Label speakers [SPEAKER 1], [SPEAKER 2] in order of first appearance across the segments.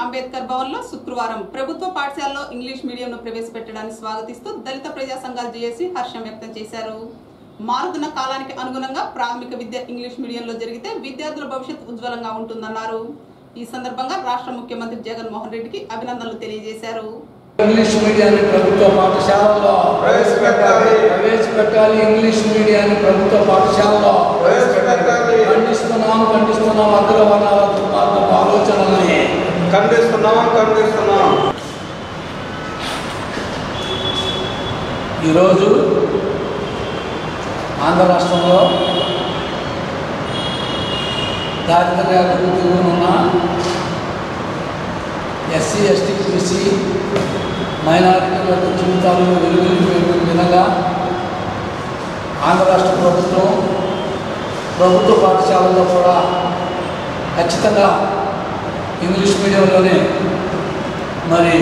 [SPEAKER 1] అంబేద్కర్ భవన్ లో శుక్రవారం ప్రభుత్వ పాఠశాలలో ఇంగ్లీష్ మీడియంను ప్రవేశపెట్టడాన్ని స్వాగతిస్తూ దళిత ప్రజా సంఘాల జేఏసీ హర్షం వ్యక్తం చేశారు మారుతున్న కాలానికి అనుగుణంగా ప్రాథమిక విద్య ఇంగ్లీష్ మీడియంలో జరిగితే విద్యార్థుల భవిష్యత్ ఉజ్వలంగా ఉంటుందన్నారు ఈ సందర్భంగా రాష్ట్ర ముఖ్యమంత్రి జగన్మోహన్ రెడ్డికి అభినందనలు తెలియజేశారు
[SPEAKER 2] ఇంగ్లీష్ మీడియాన్ని ప్రభుత్వ పాఠశాలలో
[SPEAKER 3] ప్రవేశపెట్టాలి.
[SPEAKER 2] ప్రవేశపెట్టాలి ఇంగ్లీష్ మీడియాన్ని ప్రభుత్వ పాఠశాలలో
[SPEAKER 3] ప్రవేశపెట్టాలి.
[SPEAKER 2] ఖండిస్తున్నాం ఖండిస్తున్నాం అగ్రవర్ణాల దుర్మార్గపు ఆలోచనల్ని
[SPEAKER 3] ఖండిస్తున్నాం ఖండిస్తున్నాం
[SPEAKER 2] ఈరోజు ఆంధ్ర రాష్ట్రంలో దారిద్ర్యాలకు దిగునున్న ఎస్సీ ఎస్టీ బీసీ మైనారిటీల యొక్క జీవితాలను వెలుగులిపే విధంగా ఆంధ్ర రాష్ట్ర ప్రభుత్వం ప్రభుత్వ పాఠశాలల్లో కూడా ఖచ్చితంగా ఇంగ్లీష్ మీడియంలోనే మరి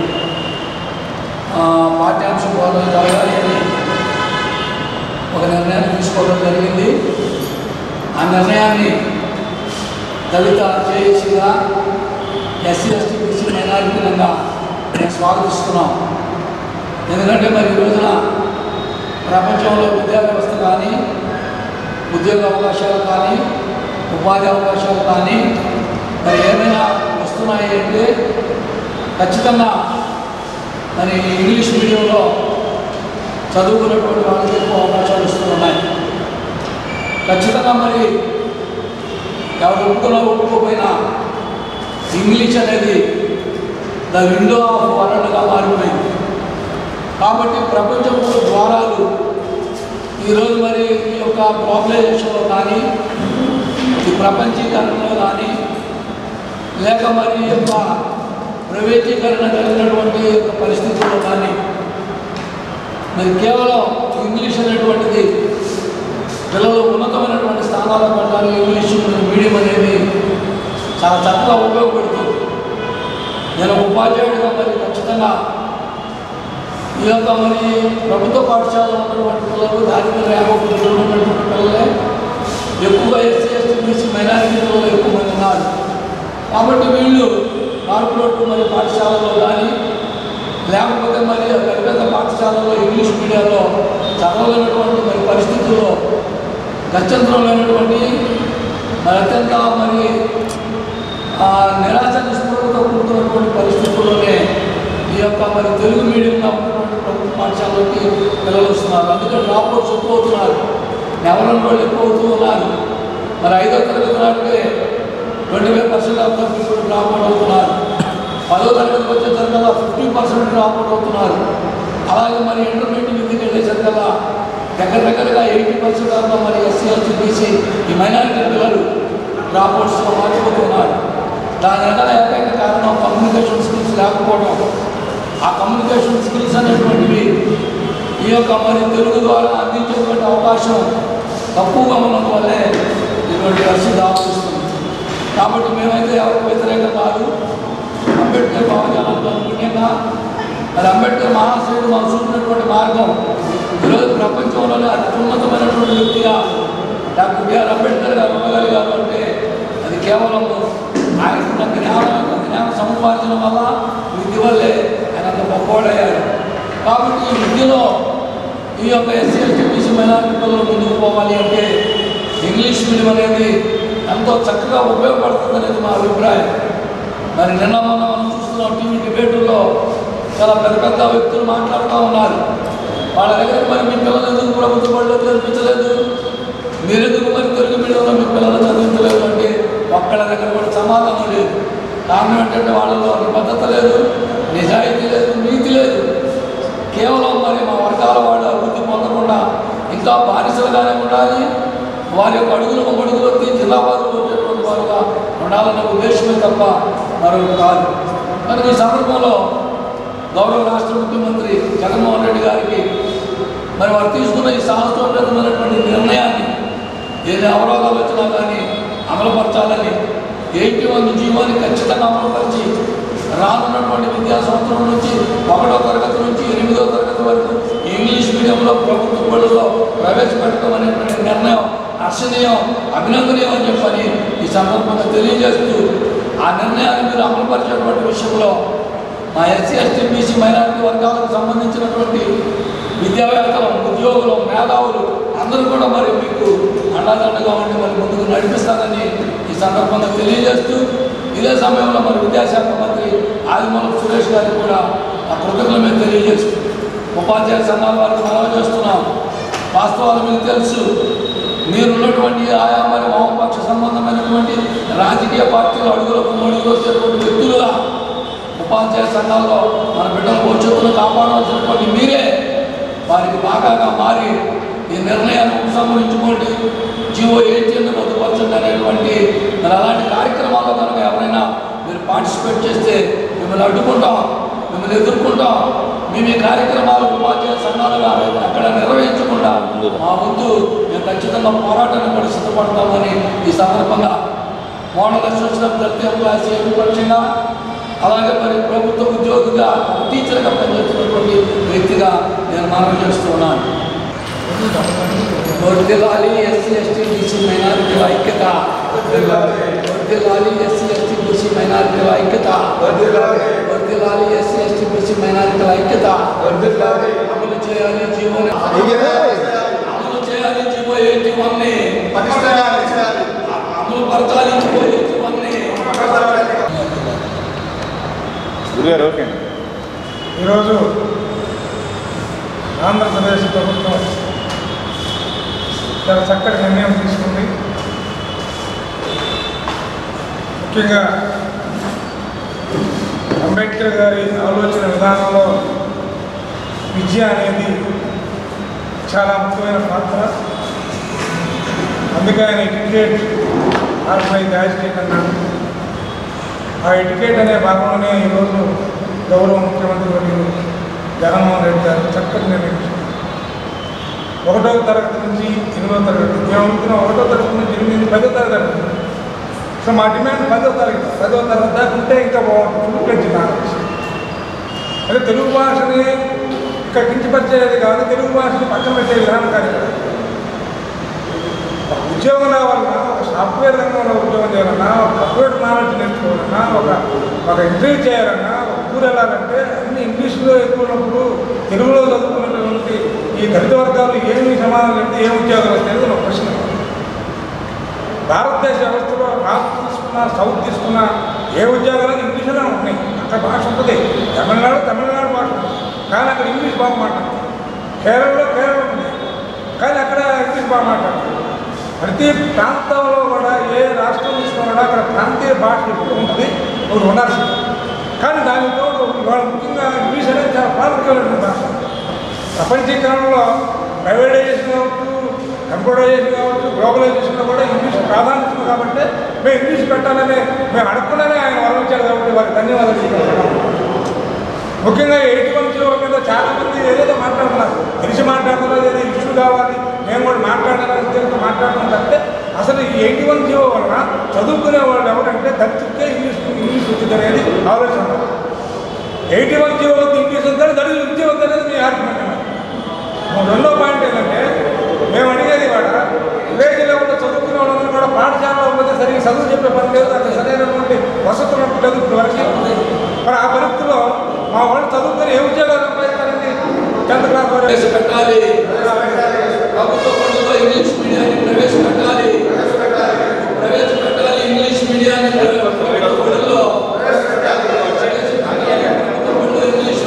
[SPEAKER 2] ఆ, పాఠ్యాంశం బోధన జరగాలి అని ఒక నిర్ణయాన్ని తీసుకోవడం జరిగింది ఆ నిర్ణయాన్ని దళిత జేఏసీగా ఎస్సీ ఎస్టీ బీసీ మైనారిటీలంగా నేను స్వాగతిస్తున్నాం ఎందుకంటే మరి ఈ రోజున ప్రపంచంలో విద్యా వ్యవస్థ కానీ ఉద్యోగ అవకాశాలు కానీ ఉపాధి అవకాశాలు కానీ మరి ఏమైనా వస్తున్నాయి అంటే ఖచ్చితంగా మరి ఇంగ్లీష్ మీడియంలో చదువుకున్నటువంటి వాళ్ళకి ఎక్కువ అవకాశాలు ఇస్తున్నాయి ఖచ్చితంగా మరి ఎవరు ఒప్పుకున్నా ఒప్పుకోపోయినా ఇంగ్లీష్ అనేది ద విండో ఆఫ్ వరల్డ్గా మారిపోయింది కాబట్టి ప్రపంచం ద్వారాలు ఈరోజు మరి ఈ యొక్క గ్లోబలైజేషన్లో కానీ ఈ ప్రపంచీకరణలో కానీ లేక మరి ఈ యొక్క ప్రైవేటీకరణ కలిగినటువంటి యొక్క పరిస్థితుల్లో కానీ మరి కేవలం ఇంగ్లీష్ అనేటువంటిది పిల్లలు ఉన్నతమైనటువంటి స్థానాలకు వెళ్ళడానికి ఇంగ్లీష్ మీడియం అనేది చాలా చక్కగా ఉపయోగపడుతుంది నేను ఒక ఉపాధ్యాయుడిగా మరి ఖచ్చితంగా ఈ యొక్క మరి ప్రభుత్వ పాఠశాలలో ఉన్నటువంటి పిల్లలు దారిద్ర్య రేపటి ఉన్నటువంటి పిల్లలే ఎక్కువగా ఎస్సీ ఎస్టీ బీసీ మైనారిటీ పిల్లలు ఎక్కువ మంది ఉన్నారు కాబట్టి వీళ్ళు కార్పొరేట్ మరి పాఠశాలలో కానీ లేకపోతే మరి పెద్ద పెద్ద పాఠశాలలో ఇంగ్లీష్ మీడియంలో చదవలేనటువంటి మరి పరిస్థితుల్లో గత్యంతరం లేనటువంటి మరి అత్యంత మరి ఆ, నిరాశ నిస్పృహతో కూడుతున్నటువంటి పరిస్థితుల్లోనే ఈ యొక్క మరి తెలుగు మీడియంగా ఉన్నటువంటి ప్రభుత్వ పాఠశాలలోకి పిల్లలు వస్తున్నారు అందుకే డ్రాప్ అవుట్స్ ఎక్కువ అవుతున్నారు ఎవరైనా వాళ్ళు ఎక్కువ అవుతూ ఉన్నారు మరి ఐదో తరగతి నాటికే twenty five percent of the people drop out అవుతున్నారు పదో తరగతికి వచ్చేసరికల్లా ఫిఫ్టీ పర్సెంట్ డ్రాప్ అవుట్ అవుతున్నారు అలాగే మరి ఇంటర్మీడియట్ విద్యకి వెళ్ళేసరికల్లా దగ్గర దగ్గరగా ఎయిటీ పర్సెంట్ ఆఫ్ ద మరి ఎస్సీ ఎస్టీ బీసీ ఈ మైనారిటీ పిల్లలు డ్రాప్ అవుట్స్లో మారిపోతున్నారు దాని వెనకాల ఏకైక కారణం కమ్యూనికేషన్ స్కిల్స్ లేకపోవడం ఆ కమ్యూనికేషన్ స్కిల్స్ అనేటువంటివి ఈ యొక్క మరి తెలుగు ద్వారా అందించేటువంటి అవకాశం తక్కువగా ఉండడం వల్లే ఇటువంటి పరిస్థితి ఆలోచిస్తుంది కాబట్టి మేమైతే ఎవరికి వ్యతిరేకం కాదు అంబేద్కర్ భావజాలంతో ముఖ్యంగా మరి అంబేద్కర్ మహాశయుడు మాకు చూపినటువంటి మార్గం ఈరోజు ప్రపంచంలోనే అత్యున్నతమైనటువంటి వ్యక్తిగా డాక్టర్ బిఆర్ అంబేద్కర్ గారు ఉండగలిగారు అంటే అది కేవలం ఆయనకున్న జ్ఞానం జ్ఞాన సముపార్జన వల్ల విద్య వల్లే ఆయన అంత గొప్పవాడయ్యాడు కాబట్టి ఈ విద్యలో ఈ యొక్క ఎస్సీ ఎస్టీ బీసీ మైనారిటీ పిల్లలు ముందుకు పోవాలి అంటే ఇంగ్లీష్ మీడియం అనేది ఎంతో చక్కగా ఉపయోగపడుతుంది అనేది మా అభిప్రాయం మరి నిన్న మొన్న మనం చూస్తున్నాం టీవీ డిబేటుల్లో చాలా పెద్ద పెద్ద వ్యక్తులు మాట్లాడుతూ ఉన్నారు వాళ్ళ దగ్గర మరి మీ పిల్లలు ఎందుకు ప్రభుత్వ బడిలో చదివించలేదు మీరెందుకు మరి తెలుగు మీడియంలో మీ పిల్లలు చదివించలేదు అంటే ఒక్కళ్ళ దగ్గర కూడా సమాధానం లేదు కారణం ఏంటంటే వాళ్ళలో నిబద్ధత లేదు నిజాయితీ లేదు నీతి లేదు కేవలం మరి మా వర్గాల వాళ్ళు అభివృద్ధి పొందకుండా ఇంకా బానిసలుగానే ఉండాలి వారి యొక్క అడుగులు అడుగులోకి జిల్లావాదులు వచ్చేటువంటి వారుగా ఉండాలన్న ఉద్దేశమే తప్ప మరొకటి కాదు మరి ఈ సందర్భంలో గౌరవ రాష్ట్ర ముఖ్యమంత్రి జగన్మోహన్ రెడ్డి గారికి మరి వారు తీసుకున్న ఈ సాహసోపేతమైనటువంటి నిర్ణయాన్ని ఏది అవరోధాలు వచ్చినా కానీ అమలుపరచాలని ఎయిటీ వన్ జీవోని ఖచ్చితంగా అమలుపరిచి రానున్నటువంటి విద్యా సంవత్సరం నుంచి ఒకటో తరగతి నుంచి ఎనిమిదో తరగతి వరకు ఇంగ్లీష్ మీడియంలో ప్రభుత్వ బడుల్లో ప్రవేశపెట్టడం అనేటువంటి నిర్ణయం హర్షణీయం అభినందనీయం అని చెప్పని ఈ సందర్భంగా తెలియజేస్తూ ఆ నిర్ణయాన్ని మీరు అమలుపరిచేటువంటి విషయంలో మా ఎస్సీ ఎస్టీ బీసీ మైనారిటీ వర్గాలకు సంబంధించినటువంటి విద్యావేత్తలు ఉద్యోగులు మేధావులు అందరూ కూడా మరి మీకు అండదండగా ఉండి మరి ముందుకు నడిపిస్తారని ఈ సందర్భంగా తెలియజేస్తూ ఇదే సమయంలో మరి విద్యాశాఖ మంత్రి ఆదిమూలం సురేష్ గారికి కూడా ఆ కృతజ్ఞతలు మేము తెలియజేస్తూ ఉపాధ్యాయ సంఘాల వారికి మనవి చేస్తున్నాం వాస్తవాలు మీకు తెలుసు మీరున్నటువంటి ఆయా మరి వామపక్ష సంబంధమైనటువంటి రాజకీయ పార్టీలు అడుగులకు అడుగులు వచ్చేటువంటి వ్యక్తులుగా ఉపాధ్యాయ సంఘాల్లో మన బిడ్డల భవిష్యత్తును కాపాడవలసినటువంటి మీరే వారికి బాగాగా మారి ఈ నిర్ణయాన్ని ఉపసంహరించుకోండి జీవో ఏజెంట్ రద్దుపరచండి అనేటువంటి మరి అలాంటి కార్యక్రమాల్లో కనుక ఎవరైనా మీరు పార్టిసిపేట్ చేస్తే మిమ్మల్ని అడ్డుకుంటాం మిమ్మల్ని ఎదుర్కొంటాం మేము ఈ కార్యక్రమాలు ఉపాధ్యాయ సంఘాలుగా అక్కడ నిర్వహించకుండా మా వంతు మేము ఖచ్చితంగా పోరాటాన్ని కూడా సిద్ధపడతామని ఈ సందర్భంగా model association of Dalit employees AP పక్షంగా అలాగే మరి ప్రభుత్వ ఉద్యోగిగా టీచర్గా పనిచేస్తున్నటువంటి వ్యక్తిగా నేను మనవి చేస్తున్నాను వర్దిల్లాలి ఎస్సీ ఎస్టీ బీసీ మైనారిటీల ఐక్యత వర్దిల్లాలి ఎస్సీ ఎస్టీ బీసీ మైనారిటీల ఐక్యత
[SPEAKER 3] వర్ధిల్లాలి.
[SPEAKER 2] వర్దిల్లాలి ఎస్సీ ఎస్టీ బీసీ మైనారిటీల ఐక్యత
[SPEAKER 3] వర్ధిల్లాలి.
[SPEAKER 2] అమలు చేయాలి జీవోని అమలు చేయాలి జీవో ఎయిటీ వన్ని అమలు పరచాలి జీవో ఎయిటీ వన్ని
[SPEAKER 4] గురుగారు ఓకే
[SPEAKER 5] ఈరోజు ఆంధ్రప్రదేశ్ ప్రభుత్వం చాలా చక్కటి నిర్ణయం తీసుకుంది ముఖ్యంగా అంబేద్కర్ గారి ఆలోచన విధానంలో విద్య అనేది చాలా ముఖ్యమైన పాత్ర అందుకే ఆయన ఎడ్యుకేట్ ఆర్మై గ్రాడ్యుయేట్ అన్నాడు ఆ ఎడ్యుకేట్ అనే భాగంలోనే ఈరోజు గౌరవ ముఖ్యమంత్రి వర్యులు జగన్మోహన్ రెడ్డి గారు చక్కటి నిర్ణయించారు ఒకటో తరగతి నుంచి ఎనిమిదో తరగతి మేము అనుకున్నాం ఒకటో తరగతి నుంచి ఎనిమిది పదో తరగతి సో మా డిమాండ్ పదో తరగతి పదో తరగతి దాకా ఉంటే ఇంకా బాగుంటుంది ఫుల్ ఫ్లెడ్జ్ నాలెడ్జ్ అదే తెలుగు భాషని ఇక్కడ కించపరిచేది కాదు తెలుగు భాషని పక్కన పెట్టే విధానం కాదు ఇక్కడ ఒక ఉద్యోగం రావాలన్నా ఒక సాఫ్ట్వేర్ రంగంలో ఉద్యోగం చేయాలన్నా ఒక కంప్యూటర్ నాలెడ్జ్ నేర్చుకోవాలన్నా ఒక ఒక ఇంటర్వ్యూ చేయాలన్నా ఒక ఊరు వెళ్ళాలంటే అన్ని ఇంగ్లీష్లో ఎక్కువ ఉన్నప్పుడు తెలుగులో చదువుకున్నటువంటి ఈ దళిత వర్గాలు ఏమి సమాధానం చెప్తే ఏ ఉద్యోగాలు వస్తాయి ఒక ప్రశ్న భారతదేశ వ్యవస్థలో నార్త్ తీసుకున్నా సౌత్ తీసుకున్నా ఏ ఉద్యోగాలు ఇంగ్లీష్లోనే ఉన్నాయి అక్కడ భాష ఉంటుంది తమిళనాడు తమిళనాడు భాష ఉంటుంది కానీ అక్కడ ఇంగ్లీష్ బాగా మాట్లాడుతుంది కేరళలో కేరళ ఉంది కానీ అక్కడ ఇంగ్లీష్ బాగా మాట్లాడుతుంది ప్రతి ప్రాంతంలో కూడా ఏ రాష్ట్రం తీసుకున్నా అక్కడ ప్రాంతీయ భాష ఎప్పుడు ఉంటుంది ఒకటి ఉండాల్సింది కానీ దానితో ఇవాళ ముఖ్యంగా ఇంగ్లీష్ అనేది చాలా ప్రాముఖ్యమైన భాష ప్రపంచీకరణలో ప్రైవేటైజేషన్ కావచ్చు కంప్యూటరైజేషన్ కావచ్చు గ్లోబలైజేషన్లో కూడా ఇంగ్లీష్ ప్రాధాన్యత ఉంది కాబట్టి మేము ఇంగ్లీష్ పెట్టాలని మేము అడగకుండానే ఆయన వరవించారు కాబట్టి వారికి ధన్యవాదాలు చెప్తున్నాం ముఖ్యంగా ఎయిటీ వన్ జీవో మీద చాలా మంది ఏదేదో మాట్లాడుతున్నారు తెలిసి మాట్లాడుతున్నారు ఏదో ఇష్యూ కావాలి మేము కూడా మాట్లాడాలని ఉద్దేశంతో మాట్లాడడం తప్పితే అసలు ఈ ఎయిటీ వన్ జీవో వలన చదువుకునే వాళ్ళు ఎవరంటే దళితుకే ఇంగ్లీష్ ఇంగ్లీష్ వచ్చింది అనేది ఆలోచన ఎయిటీ వన్ జీవో వద్ద ఇంగ్లీష్ వద్ద దళిత విద్య వద్ద అనేది మీ ఆర్గ్యుమెంట్ అన్నమాట రెండో పాయింట్ ఏంటంటే మేము అడిగేది కూడా విలేజ్ లెవెల్లో చదువుకునే వాళ్ళందరూ కూడా పాఠశాలలో పోతే సరిగ్గా చదువు చెప్పే పని లేదు అక్కడ సరైనటువంటి వసతులు ఉండట్లేదు ఇప్పుడు వరకు మరి ఆ పరిస్థితిలో మా వాళ్ళు చదువుకొని ఏ ఉద్యోగాలు సంపాదిస్తారండి టెన్త్ క్లాస్ వరకు
[SPEAKER 2] ప్రవేశపెట్టాలి ప్రభుత్వ బడుల్లో ఇంగ్లీష్ మీడియాన్ని ప్రవేశపెట్టాలి ప్రవేశపెట్టాలి ఇంగ్లీష్ మీడియాన్ని ప్రభుత్వ బడుల్లో ప్రభుత్వ బడుల్లో ఇంగ్లీష్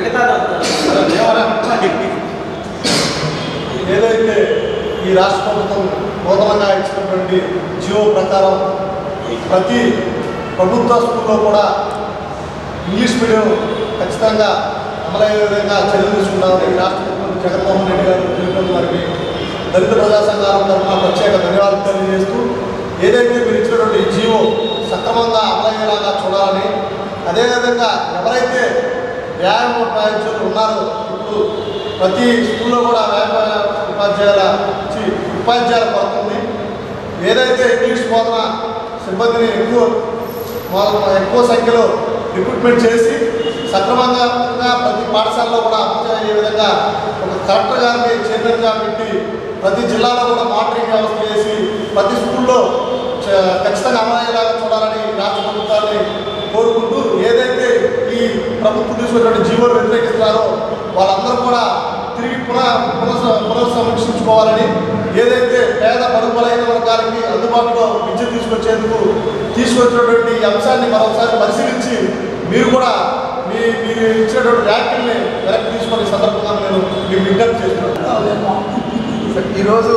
[SPEAKER 6] ఏదైతే ఈ రాష్ట్ర ప్రభుత్వం నూతనంగా ఇచ్చినటువంటి జియో ప్రకారం ప్రతి ప్రభుత్వ స్కూల్లో కూడా ఇంగ్లీష్ మీడియం ఖచ్చితంగా అమలయ్యే విధంగా చర్యలు తీసుకుంటామని ఈ రాష్ట్ర ముఖ్యమంత్రి జగన్మోహన్ రెడ్డి గారు తెలిపిన వారికి దళిత ప్రజా సంఘాల తరఫున ప్రత్యేక ధన్యవాదాలు తెలియజేస్తూ ఏదైతే మీరు ఇచ్చినటువంటి ఈ జియో సక్రమంగా అమలయ్యేలాగా చూడాలని అదేవిధంగా ఎవరైతే వ్యాయామ ఉపాధ్యాయులు ఉన్నారో ఇప్పుడు ప్రతి స్కూల్లో కూడా వ్యాయామ ఉపాధ్యాయుల చి ఉపాధ్యాయుల కొరత ఉంది ఏదైతే ఇంగ్లీష్ బోధన సిబ్బందిని ఎక్కువ మొ- ఎక్కువ సంఖ్యలో రిక్రూట్మెంట్ చేసి సక్రమంగా ప్రతి పాఠశాలలో కూడా అమలు అయ్యే విధంగా ఒక కలెక్టర్ గారిని చైర్మన్గా పెట్టి ప్రతి జిల్లాలో కూడా మానిటరింగ్ వ్యవస్థ చేసి ప్రతి స్కూల్లో చ- ఖచ్చితంగా అమలయ్యేలాగా చూడాలని రాష్ట్ర ప్రభుత్వాన్ని ప్రభుత్వం తీసుకున్నటువంటి జీవోలు వ్యతిరేకిస్తున్నారో వాళ్ళందరూ కూడా తిరిగి పునః పునః పునఃసమీక్షించుకోవాలని ఏదైతే పేద పరుగులైన వర్గాలకి అందుబాటులో విద్య తీసుకొచ్చేందుకు తీసుకొచ్చినటువంటి ఈ అంశాన్ని మరొకసారి పరిశీలించి మీరు కూడా మీ మీరు ఇచ్చినటువంటి వ్యాఖ్యల్ని వెనక్కి తీసుకునే సందర్భంగా నేను మీకు విజ్ఞప్తి చేస్తున్నాను
[SPEAKER 2] ఈరోజు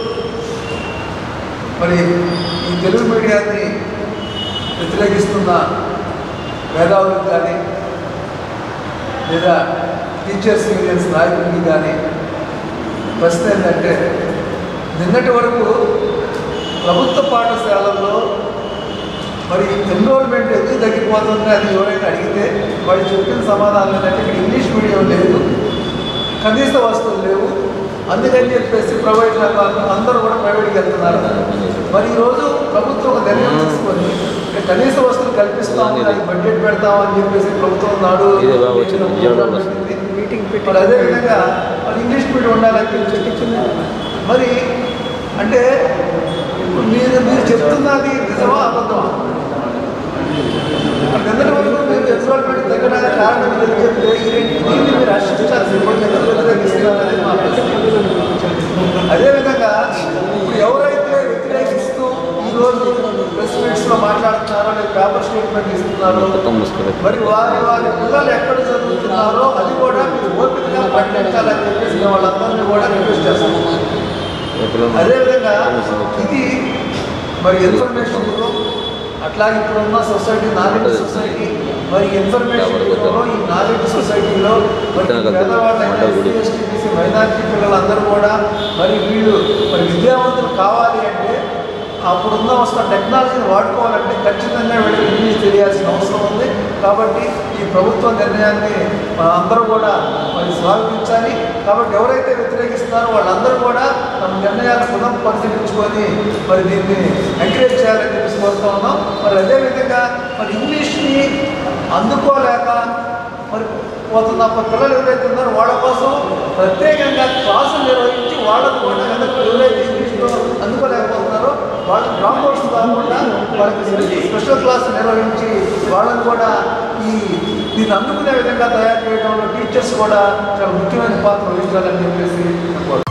[SPEAKER 2] మరి ఈ తెలుగు మీడియాన్ని వ్యతిరేకిస్తున్న మేధావులకు కానీ లేదా టీచర్స్ యూనియన్స్ నాయకులకి కానీ ప్రశ్న ఏంటంటే నిన్నటి వరకు ప్రభుత్వ పాఠశాలల్లో మరి ఎన్రోల్మెంట్ ఎందుకు తగ్గిపోతుంది అని ఎవరైనా అడిగితే వాళ్ళు చెప్పిన సమాధానం ఏంటంటే ఇక్కడ ఇంగ్లీష్ మీడియం లేదు కనీస వస్తువులు లేవు అందుకని చెప్పేసి ప్రైవేట్ రంగాలు అందరూ కూడా ప్రైవేట్కి వెళ్తున్నారు మరి ఈరోజు ప్రభుత్వం ఒక నిర్ణయం తీసుకొని ఇక్కడ కనీస వస్తువులు కల్పిస్తాము దానికి బడ్జెట్ పెడతామని చెప్పేసి ప్రభుత్వం నాడు
[SPEAKER 7] ఇదే బాగా వచ్చింది, విజయవాడలో వస్తుంది.
[SPEAKER 2] మీటింగ్ పెట్టి మరి అదేవిధంగా మరి ఇంగ్లీష్ మీడియం ఉండాలని చెప్పి మరి అంటే ఇప్పుడు మీరు మీరు చెప్తున్నది నిజమా అబద్ధమా నిన్నటి వరకు మీరు ఎన్రోల్మెంట్ తగ్గడానికి కారణం ఏదని చెప్తే ఈ రెండు- దీన్ని మీరు హర్షించాల్సి వ్యతిరేకిస్తున్నారని మా ప్రశ్న అదేవిధంగా ఇప్పుడు ఎవరైతే వ్యతిరేకిస్తూ ఈరోజు ప్రెస్ మీట్స్లో మాట్లాడుతున్నారో లేదా పేపర్ స్టేట్మెంట్ ఇస్తున్నారో
[SPEAKER 7] మొత్తం మూసుకుని
[SPEAKER 2] మరి వారి వారి పిల్లలు ఎక్కడ చదువుతున్నారో అది కూడా మీరు ఓపికగా ప్రకటించాలని చెప్పేసి మేము వాళ్ళందరినీ కూడా రిక్వెస్ట్ చేస్తాము అదేవిధంగా ఇది మరి ఇన్ఫర్మేషన్లో అట్లాగే ఇప్పుడున్న సొసైటీ నాలెడ్జ్ సొసైటీ మరి ఇన్ఫర్మేషన్ యుగంలో ఈ నాలెడ్జ్ సొసైటీలో మరి పేదవాళ్ళైన ఎస్సీ ఎస్టీ బీసీ మైనారిటీ పిల్లలందరూ కూడా మరి వీళ్ళు మరి విద్యావంతులు కావాలి అంటే అప్పుడున్న వస్తున్న టెక్నాలజీని వాడుకోవాలంటే ఖచ్చితంగా వీళ్ళకి ఇంగ్లీష్ తెలియాల్సిన అవసరం ఉంది కాబట్టి ఈ ప్రభుత్వ నిర్ణయాన్ని మన అందరూ కూడా మరి స్వాగతించాలి కాబట్టి ఎవరైతే వ్యతిరేకిస్తున్నారో వాళ్ళందరూ కూడా తమ నిర్ణయాన్ని పునః పరిశీలించుకొని మరి దీన్ని ఎంకరేజ్ చేయాలని చెప్పేసి కోరుతా ఉన్నాం మరి అదేవిధంగా మరి ఇంగ్లీష్ని అందుకోలేక మరి పోతున్న పిల్లలు ఎవరైతే ఉన్నారో వాళ్ళ కోసం ప్రత్యేకంగా క్లాసులు నిర్వహించి వాళ్ళకు కూడా ఎందుకు ఎవరైతే ఇంగ్లీష్లో అందుకోలేకపోతున్నారో వాళ్ళ డ్రాప్ అవుట్స్ కాకుండా వాళ్ళకి స్పెషల్ క్లాస్ నిర్వహించి వాళ్ళని కూడా ఈ దీన్ని అందుకునే విధంగా తయారు చేయడంలో టీచర్స్ కూడా చాలా ముఖ్యమైన పాత్ర వహించాలని చెప్పేసి అనుకోవాలి